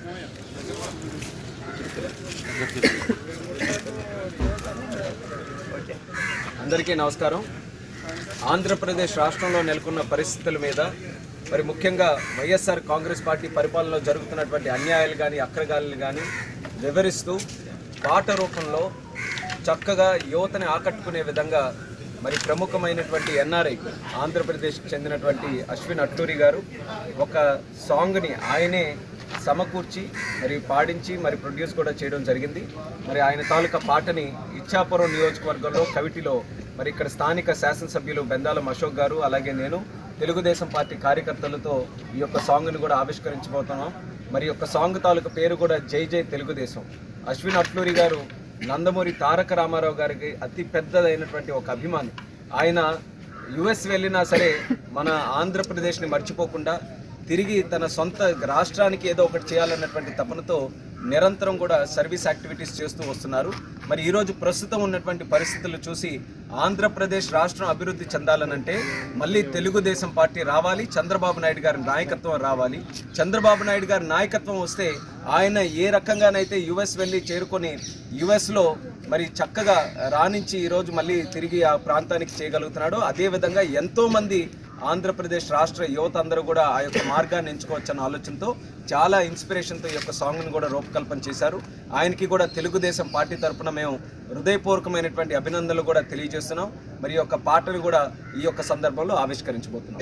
అందరికీ నమస్కారం ఆంధ్రప్రదేశ్ రాష్ట్రంలో నెలకొన్న పరిస్థితుల మీద మరి ముఖ్యంగా వైఎస్ఆర్ కాంగ్రెస్ పార్టీ పరిపాలనలో జరుగుతున్నటువంటి అన్యాయాలు కానీ అక్రగాలు కానీ వివరిస్తూ పాట రూపంలో చక్కగా యువతని ఆకట్టుకునే విధంగా మరి ప్రముఖమైనటువంటి ఎన్ఆర్ఐ ఆంధ్రప్రదేశ్కి చెందినటువంటి అశ్విన్ అట్టూరి గారు ఒక సాంగ్ని ఆయనే సమకూర్చి మరి పాడించి మరి ప్రొడ్యూస్ కూడా చేయడం జరిగింది మరి ఆయన తాలూకా పాటని ఇచ్చాపురం నియోజకవర్గంలో కవిటిలో మరి ఇక్కడ స్థానిక శాసనసభ్యులు బెందాలం అశోక్ గారు అలాగే నేను తెలుగుదేశం పార్టీ కార్యకర్తలతో ఈ యొక్క సాంగ్ని కూడా ఆవిష్కరించబోతున్నాం మరి ఈ యొక్క సాంగ్ తాలూకా పేరు కూడా జై జై తెలుగుదేశం అశ్విన్ అట్లూరి గారు నందమూరి తారక రామారావు గారికి అతి పెద్దదైనటువంటి ఒక అభిమాని ఆయన యుఎస్ వెళ్ళినా సరే మన ఆంధ్రప్రదేశ్ని మర్చిపోకుండా తిరిగి తన సొంత రాష్ట్రానికి ఏదో ఒకటి చేయాలన్నటువంటి తపనతో నిరంతరం కూడా సర్వీస్ యాక్టివిటీస్ చేస్తూ వస్తున్నారు మరి ఈరోజు ప్రస్తుతం ఉన్నటువంటి పరిస్థితులు చూసి ఆంధ్రప్రదేశ్ రాష్ట్రం అభివృద్ధి చెందాలనంటే మళ్ళీ తెలుగుదేశం పార్టీ రావాలి చంద్రబాబు నాయుడు గారి నాయకత్వం రావాలి చంద్రబాబు నాయుడు గారి నాయకత్వం వస్తే ఆయన ఏ రకంగానైతే యుఎస్ వెళ్ళి చేరుకొని యుఎస్లో మరి చక్కగా రాణించి ఈరోజు మళ్ళీ తిరిగి ఆ ప్రాంతానికి చేయగలుగుతున్నాడో అదేవిధంగా ఎంతోమంది ఆంధ్రప్రదేశ్ రాష్ట్ర యువత అందరూ కూడా ఆ యొక్క మార్గాన్ని ఎంచుకోవచ్చన్న ఆలోచనతో చాలా ఇన్స్పిరేషన్తో ఈ యొక్క సాంగ్ని కూడా రూపకల్పన చేశారు ఆయనకి కూడా తెలుగుదేశం పార్టీ తరపున మేము హృదయపూర్వకమైనటువంటి అభినందనలు కూడా తెలియజేస్తున్నాం మరి ఈ యొక్క పాటను కూడా ఈ యొక్క సందర్భంలో ఆవిష్కరించబోతున్నాం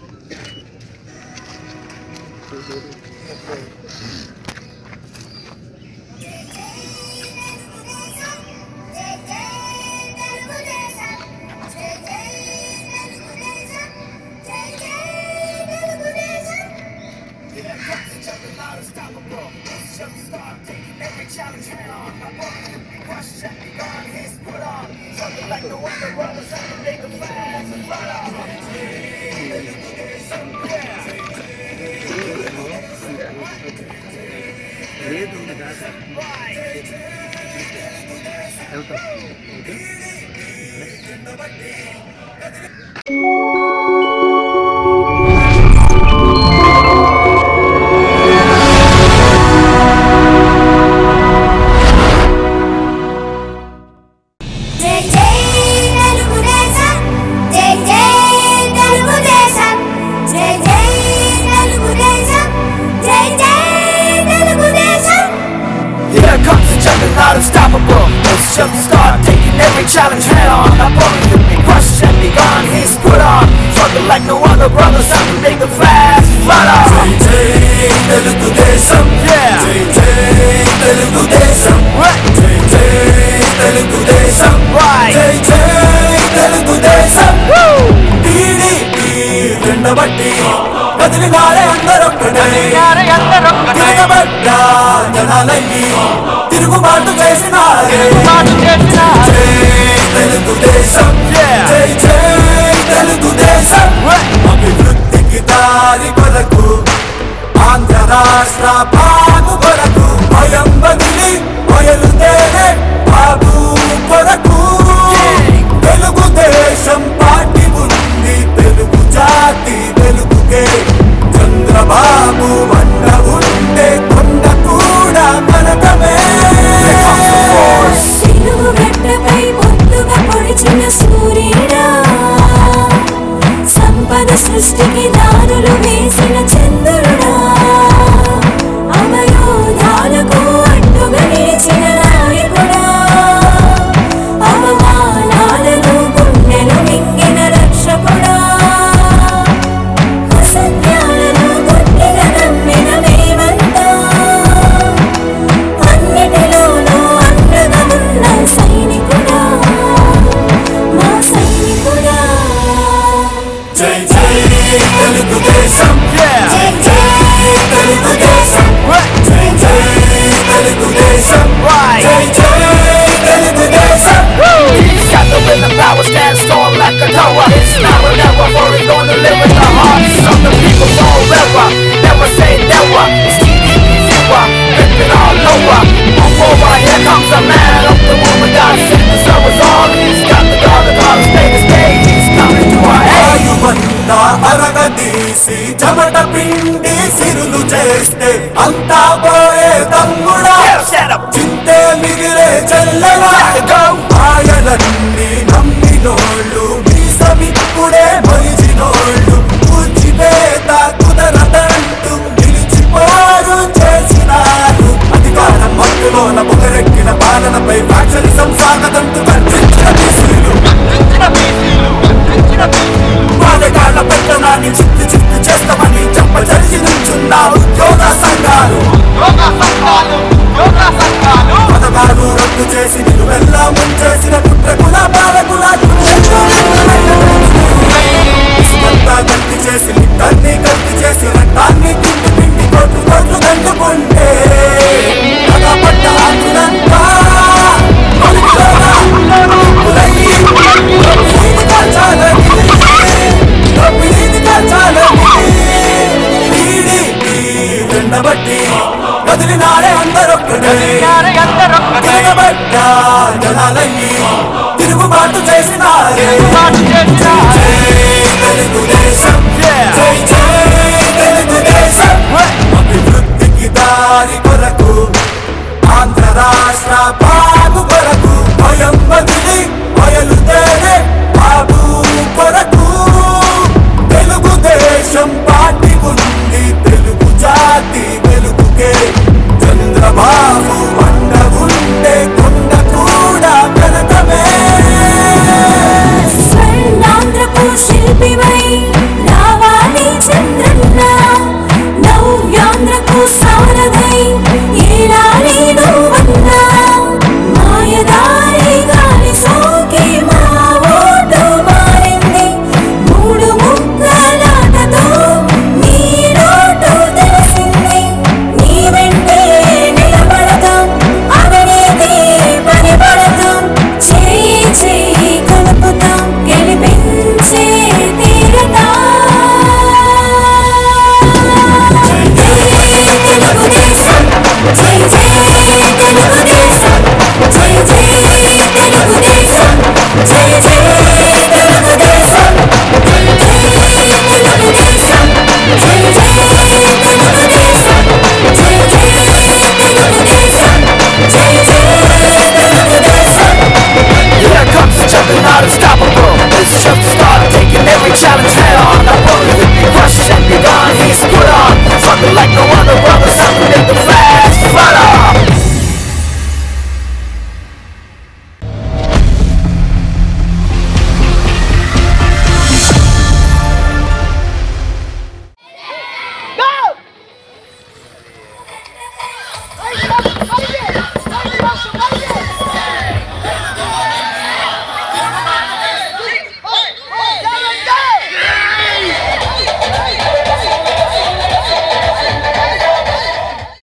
జై జై తెలుగుదేశం జై జై తెలుగుదేశం జై జై తెలుగుదేశం జై జై Telugu Desam Here comes the juggernaut unstoppable Let's just start taking every challenge head on Not only to be crushed and be gone He's put on Struggle like no other brother Time to make the fast fight on Jai Jai Telugu Desam Yeah Jai Jai Telugu Desam Jai Jai Telugu Desam Right Jai Jai Telugu Desam Woo TDP రెండబట్టి కదిలినారే అందరొక్కటే తిరగబడ్డ జనాలయ్యి తిరుగుబాటు చేసినారే జై తెలుగుదేశం జై జై తెలుగుదేశం అభివృద్ధికి దారి కొరకు ఆంధ్ర రాష్ట్ర బాగు కొరకు భయం బదిలి బయలుదేరే బాబు కొరకు తెలుగుదేశం పార్టీ ఉంది తెలుగు జాతి తెలుగుకే చంద్రబాబు వంట ఉంటే కొండ కూడా కనకమే తెలుగు గడ్డపై ముద్దుగా పొడిచిన సూర్యుడా సంపద సృష్టికి దారులు వేసిన చంద్రుడా అవయోధాలకు అడ్డుగా నిలిచిన నాయకుడా అవమానాలను గుండెలు మింగిన రక్షకుడా అసత్యాలను గట్టిగా నమ్మిన మేమంతా అన్నిటిలోనూ అండగా ఉన్న సైనికుడా మా సైనికుడా జై జై తెలుగుదేశం జై జై తెలుగుదేశం జై జై తెలుగుదేశం జై జై Telugu Desam He's got the rhythm power, stand strong like a tower. It's now or never, for he's gonna live in the hearts of the people forever. Never say never. It's TDP fewer, ripping all over. Move over, here comes a man of the woman. God sent the service all. He's got the God, the God, stay to stay. He's coming to our aid. ఆయువంతా అరగదీసి చెమట పిండి సిరులు చేస్తే అంతా పోయే తమ్ముడా చింతే మిగిలే చెల్లెలా ఆయనన్ని నమ్మినోళ్ళు మీసమిప్పుడే మొలిచినోళ్ళు కూర్చివేత కుదరదంటూ నిలిచిపోరు చేసినారు అధికారం మత్తులోన పొగరెక్కిన పాలనపై ఫ్యాక్షనిజం సాగదంటూ గర్జించిన బీసీలు పాలకాల పెత్తనాన్ని చిత్తు చిత్తు చేస్తామని చెప్పజలిసి నుంచున్న ఉద్యోగ సంఘాలు పథకాలు రద్దు చేసి నిలువెల్లా ముంచేసిన కుట్రకుల పాలకుల ఇసుకంతా గట్టి చేసి లిక్కర్ని గట్టి చేసి రక్తాన్ని పిండి పిండి కోట్లు కోట్లు దండుకుంటే పడ్డ ఆకులంతా కొలికిలోన నిప్పులయ్యి దోపిడీని కాల్చాలని, దోపిడీని కాల్చాలని, టీడీపీ వెండబట్టి కదిలినాడే అందరొక్కడే తిరగబడ్డ జనాలయ్యి తిరుగుబాటు చేసినారే జై తెలుగుదేశం